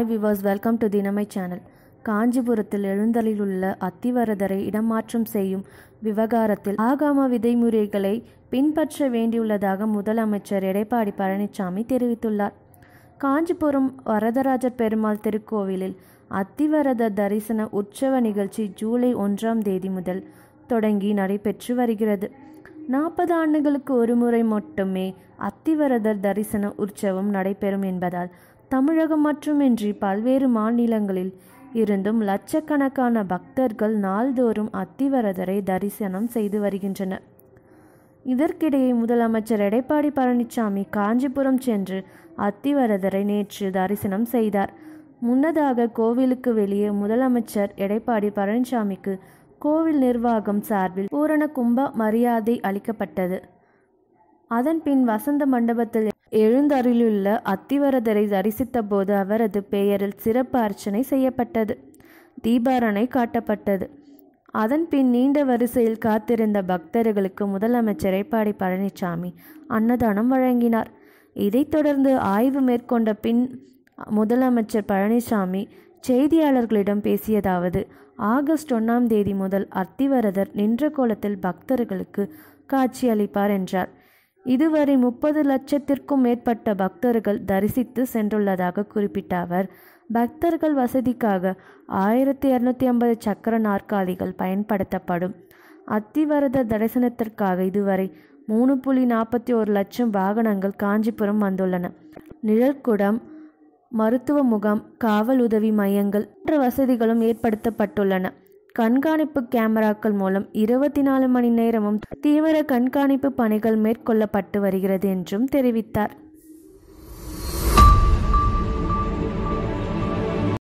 hi viewers welcome to தினமை channel காஞ்சிபுரத்தில் எழுந்தருளிலுள்ள அத்திவரதரை இடமாற்றம் செய்யும் விவகாரத்தில் ஆகாம விதிமுறைகளை பின்பற்ற வேண்டியுள்ளதாக முதலமைச்சர் எடப்பாடி பழனிசாமி தெரிவித்துள்ளார் காஞ்சிபுரம் வரதராஜர் பெருமாள் திருக்கோவிலில் அத்திவரத தரிசன உற்சவ நிகழ்ச்சி ஜூலை ஒன்றாம் தேதி முதல் தொடங்கி நடைபெற்று வருகிறது நாற்பது ஆண்டுகளுக்கு ஒருமுறை மட்டுமே அத்திவரதர் தரிசன உற்சவம் நடைபெறும் என்பதால் தமிழகம் மட்டுமின்றி பல்வேறு மாநிலங்களில் இருந்தும் லட்சக்கணக்கான பக்தர்கள் நாள்தோறும் அத்திவரதரை தரிசனம் செய்து வருகின்றனர் இதற்கிடையே முதலமைச்சர் எடப்பாடி பழனிசாமி காஞ்சிபுரம் சென்று அத்திவரதரை நேற்று தரிசனம் செய்தார் முன்னதாக கோவிலுக்கு வெளியே முதலமைச்சர் எடப்பாடி பழனிசாமிக்கு கோவில் நிர்வாகம் சார்பில் பூரண கும்ப மரியாதை அளிக்கப்பட்டது அதன் பின் வசந்த மண்டபத்தில் எழுந்தருளியுள்ள அத்திவரதரை தரிசித்த போது அவரது பெயரில் சிறப்பு அர்ச்சனை செய்யப்பட்டது தீபாரணை காட்டப்பட்டது அதன் பின் நீண்ட வரிசையில் காத்திருந்த பக்தர்களுக்கு முதலமைச்சர் எடப்பாடி பழனிசாமி அன்னதானம் வழங்கினார் இதைத் தொடர்ந்து ஆய்வு மேற்கொண்ட பின் முதலமைச்சர் பழனிசாமி செய்தியாளர்களிடம் பேசியதாவது ஆகஸ்ட் ஒன்றாம் தேதி முதல் அத்திவரதர் நின்ற கோலத்தில் பக்தர்களுக்கு காட்சியளிப்பார் என்றார் இதுவரை முப்பது லட்சத்திற்கும் மேற்பட்ட பக்தர்கள் தரிசித்து சென்றுள்ளதாக குறிப்பிட்ட அவர் பக்தர்கள் வசதிக்காக ஆயிரத்தி இரநூத்தி ஐம்பது சக்கர நாற்காலிகள் பயன்படுத்தப்படும் அத்திவரத தரிசனத்திற்காக இதுவரை மூணு புள்ளி நாற்பத்தி ஒரு லட்சம் வாகனங்கள் காஞ்சிபுரம் வந்துள்ளன நிழற்குடம் மருத்துவ முகாம் காவல் உதவி மையங்கள் போன்ற வசதிகளும் ஏற்படுத்தப்பட்டுள்ளன கண்காணிப்பு கேமராக்கள் மூலம் இருபத்தி நாலு மணி நேரமும் தீவிர கண்காணிப்பு பணிகள் மேற்கொள்ளப்பட்டு வருகிறது என்றும் தெரிவித்தார்